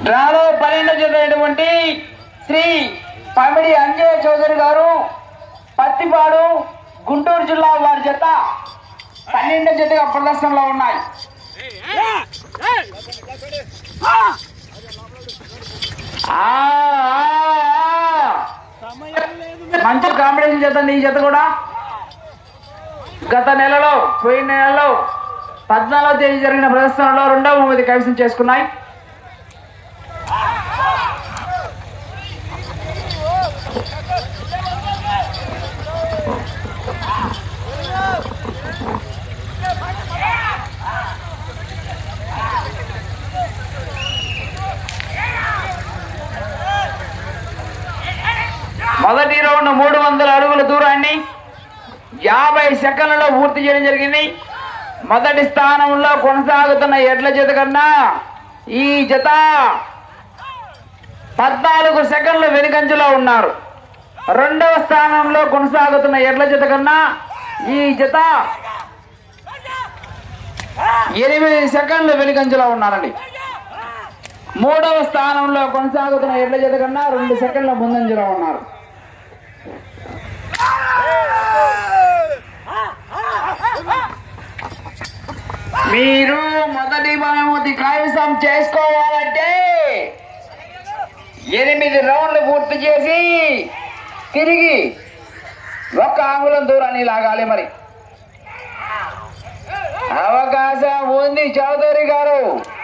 డ్రాలో పన్నెండు జరిగినటువంటి శ్రీ పమిడి అంజయ్య చౌదరి గారు పత్తిపాడు గుంటూరు జిల్లా వారి జత పన్నెండు జట్టుగా ప్రదర్శనలో ఉన్నాయి ఆ, ఆ, ఆ. మంచి కాంబినేషన్ జత ఈ జత కూడా గత నెలలో పోయిన నెలలో పద్నాలుగో తేదీ జరిగిన ప్రదర్శనలో రెండవ బహుమతి కైవసం చేసుకున్నాయి మొదటి రౌండ్ మూడు వందల అడుగుల దూరాన్ని యాభై సెకండ్లలో పూర్తి చేయడం జరిగింది మొదటి స్థానంలో కొనసాగుతున్న ఎడ్ల జత కన్నా ఈ జత పద్నాలుగు సెకండ్ల వెనుకంజలో ఉన్నారు రెండవ స్థానంలో కొనసాగుతున్న ఎడ్ల జత కన్నా ఈ జత ఎనిమిది సెకండ్ల వెనుకంజలో ఉన్నారండి మూడవ స్థానంలో కొనసాగుతున్న ఎడ్ల జత కన్నా రెండు సెకండ్ల ముందంజలో ఉన్నారు మీరు మొదటి బహుమతి కైవసం చేసుకోవాలంటే ఎనిమిది రౌండ్లు పూర్తి చేసి తిరిగి ఒక్క ఆంగుళం దూరాన్ని లాగాలి మరి అవకాశం ఉంది చౌదరి గారు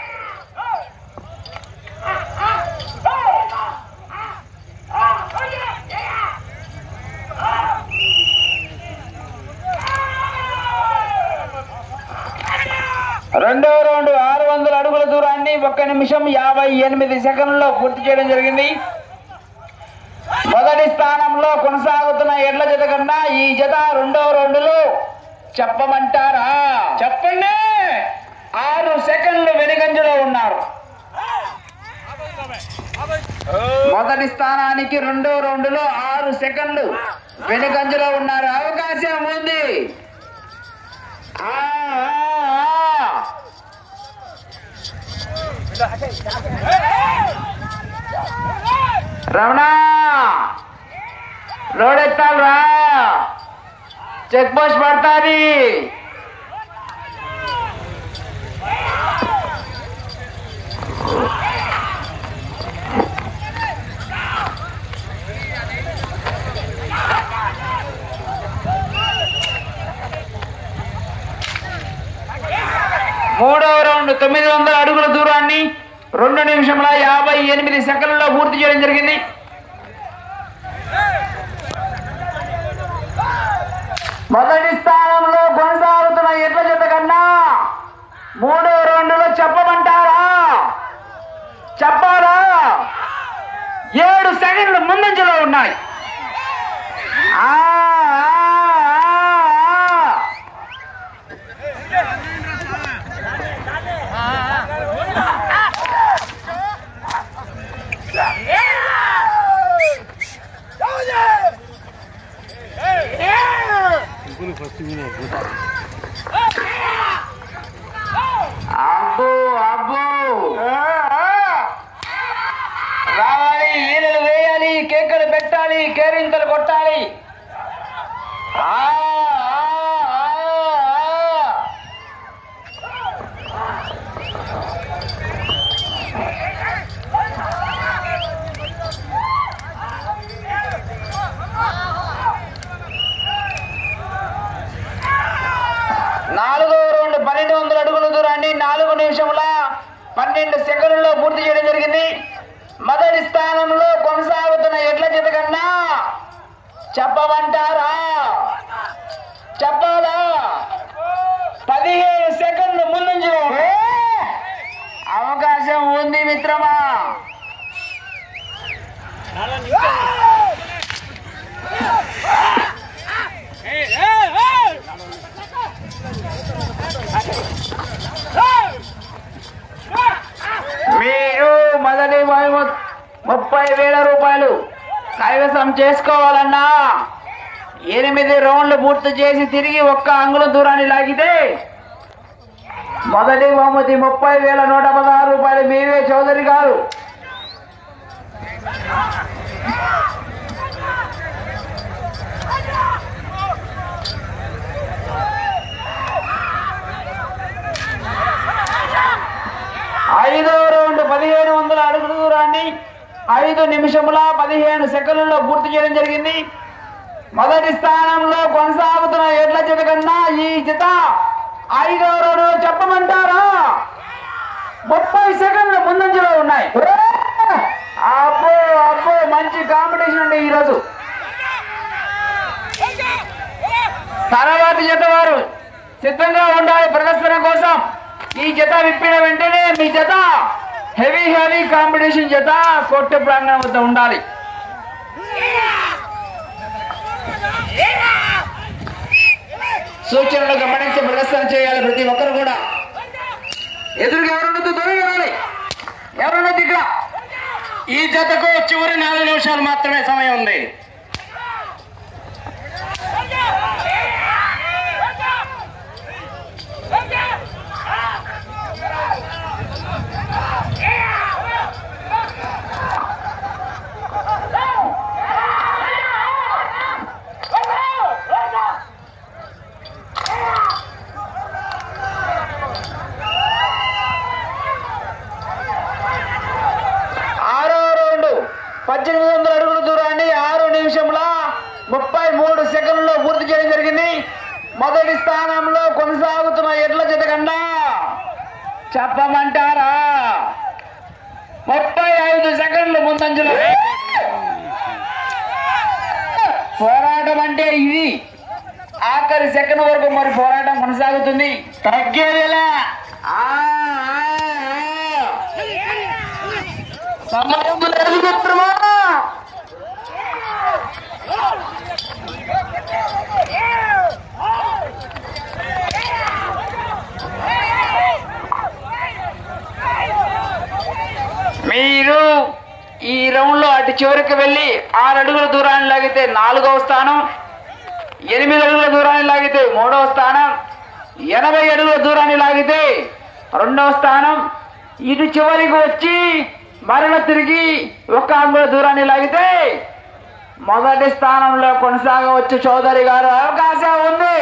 రెండో రౌండ్ ఆరు వందల అడుగుల దూరాన్ని ఒక్క నిమిషం యాభై ఎనిమిది సెకండ్లలో పూర్తి చేయడం జరిగింది మొదటి స్థానంలో కొనసాగుతున్న ఎడ్ల జత కన్నా ఈ జత రెండో రౌండ్లో చెప్పమంటారా చెప్పండి ఆరు సెకండ్లు వెనుకంజలో ఉన్నారు మొదటి స్థానానికి రెండో రౌండ్లో ఆరు సెకండ్లు వెనుకంజలో ఉన్నారు అవకాశం ఉంది ఆ, ఆ, ఆ. రమణ రోడ్ ఎత్తాలి రా చెక్ పోస్ట్ పడతాది మూడవ రౌండ్ తొమ్మిది వందల అడుగుల దూరాన్ని రెండు నిమిషముల యాభై ఎనిమిది సెకండ్లలో పూర్తి చేయడం జరిగింది మొదటి స్థానంలో కొనసాగుతున్న ఎడ్ల జత కన్నా మూడో రౌండ్లో చెప్పమంటారా చెప్పాలా ఏడు సెకండ్లు ముందంజలో ఉన్నాయి ఆ, ఆ, ఆ, ఆ. అబ్బో అబ్బో రావాలి ఈనెలు వేయాలి కేకలు పెట్టాలి కేరింతలు కొట్టాలి ఆ, ఆ, ఆ, ఆ. నాలుగో రౌండ్ పన్నెండు వందల అడుగుల దూరాన్ని నాలుగు నిమిషముల పన్నెండు సెకండ్లలో పూర్తి చేయడం జరిగింది మొదటి స్థానంలో కొనసాగుతున్న ఎడ్ల జత కన్నా చెప్పమంటారా చెప్పాలా పదిహేను సెకండ్లు ముందుంచు అవకాశం ఉంది మిత్రమా మీరు మొదటి బహుమతి ముప్పై వేల రూపాయలు కైవసం చేసుకోవాలన్నా ఎనిమిది రౌండ్లు పూర్తి చేసి తిరిగి ఒక్క అంగుళం దూరాన్ని లాగితే మొదటి బహుమతి ముప్పై వేల నూట పదహారు రూపాయలు మీవే చౌదరి గారు ఐదో రౌండ్ పదిహేను వందల అడుగుల దూరాన్ని ఐదు నిమిషముల పదిహేను సెకండ్లలో పూర్తి చేయడం జరిగింది మొదటి స్థానంలో కొనసాగుతున్న ఎడ్ల జత కన్నా ఈ జత ఐదో రౌండ్ చెప్పమంటారా ముప్పై సెకండ్ల ముందంజలో ఉన్నాయి అబ్బో అబ్బో మంచి కాంపిటీషన్ అండి ఈరోజు తర్వాతి జత వారు సిద్ధంగా ఉండాలి ప్రదర్శన కోసం ఈ జత విప్పిన వెంటనే మీ జత హెవీ హెవీ కాంపిటీషన్ జత కొట్టు ప్రాంగణం వద్ద ఉండాలి సూచనలు గమనించి ప్రదర్శన చేయాలి ప్రతి ఒక్కరు కూడా ఎదురుగా ఎవరున్నదో దూరం వెళ్ళాలి ఎవరున్నది ఇక్కడ ఈ జతకు చివరి నాలుగు నిమిషాలు మాత్రమే సమయం ఉంది ఆరో రౌండ్ పద్దెనిమిది వందల అడుగుల దూరాన్ని ఆరు నిమిషంలో ముప్పై మూడు సెకండ్లో పూర్తి చేయడం జరిగింది మొదటి స్థానంలో కొనసాగుతున్న ఎడ్ల జత కన్నా చెప్పమంటారా ముప్పై ఐదు సెకండ్లు ముందంజలో పోరాటం అంటే ఇది ఆఖరి సెకండ్ వరకు మరి పోరాటం కొనసాగుతుంది తగ్గేదిలా ఆ, ఆ, ఆ. సమయం లేదు మిత్రమా మీరు ఈ రౌండ్ లో అటు చివరికి వెళ్ళి ఆరు అడుగుల దూరాన్ని లాగితే నాలుగవ స్థానం ఎనిమిది అడుగుల దూరాన్ని లాగితే మూడవ స్థానం ఎనభై అడుగుల దూరాన్ని లాగితే రెండవ స్థానం ఇటు చివరికి వచ్చి మరల తిరిగి ఒక అంగుల దూరాన్ని లాగితే మొదటి స్థానంలో కొనసాగవచ్చు చౌదరి గారు అవకాశం ఉంది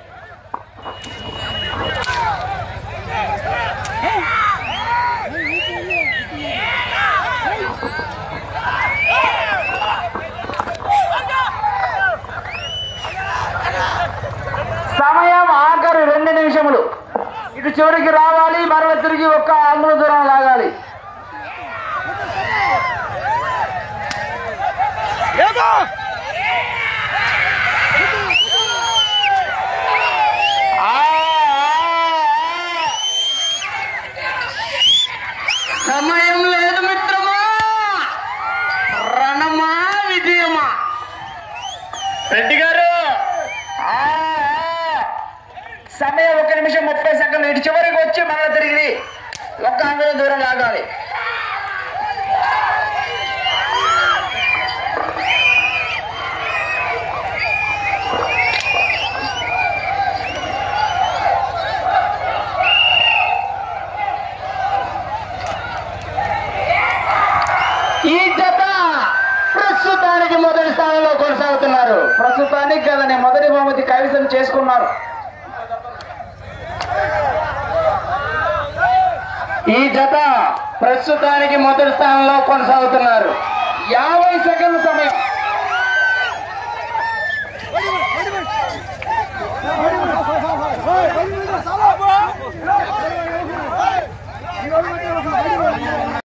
సమయం ఆఖరి రెండు నిమిషములు ఇటు చివరికి రావాలి మరల తిరిగి ఒక్క అంగుల దూరం లాగాలి ఆ, ఆ, ఆ. సమయం లేదు మిత్రమా రణమా విజయమా రెడ్డి గారు ఆ, ఆ. సమయం ఒక నిమిషం ముప్పై సెకండ్లు ఇటు చివరికి వచ్చి మరల తిరిగి ఒక్క అంగుల దూరం లాగాలి ఈ జత ప్రస్తుతానికి మొదటి స్థానంలో కొనసాగుతున్నారు ప్రస్తుతానికి కదని మొదటి బహుమతి కైవసం చేసుకున్నారు ఈ జత ప్రస్తుతానికి మొదటి స్థానంలో కొనసాగుతున్నారు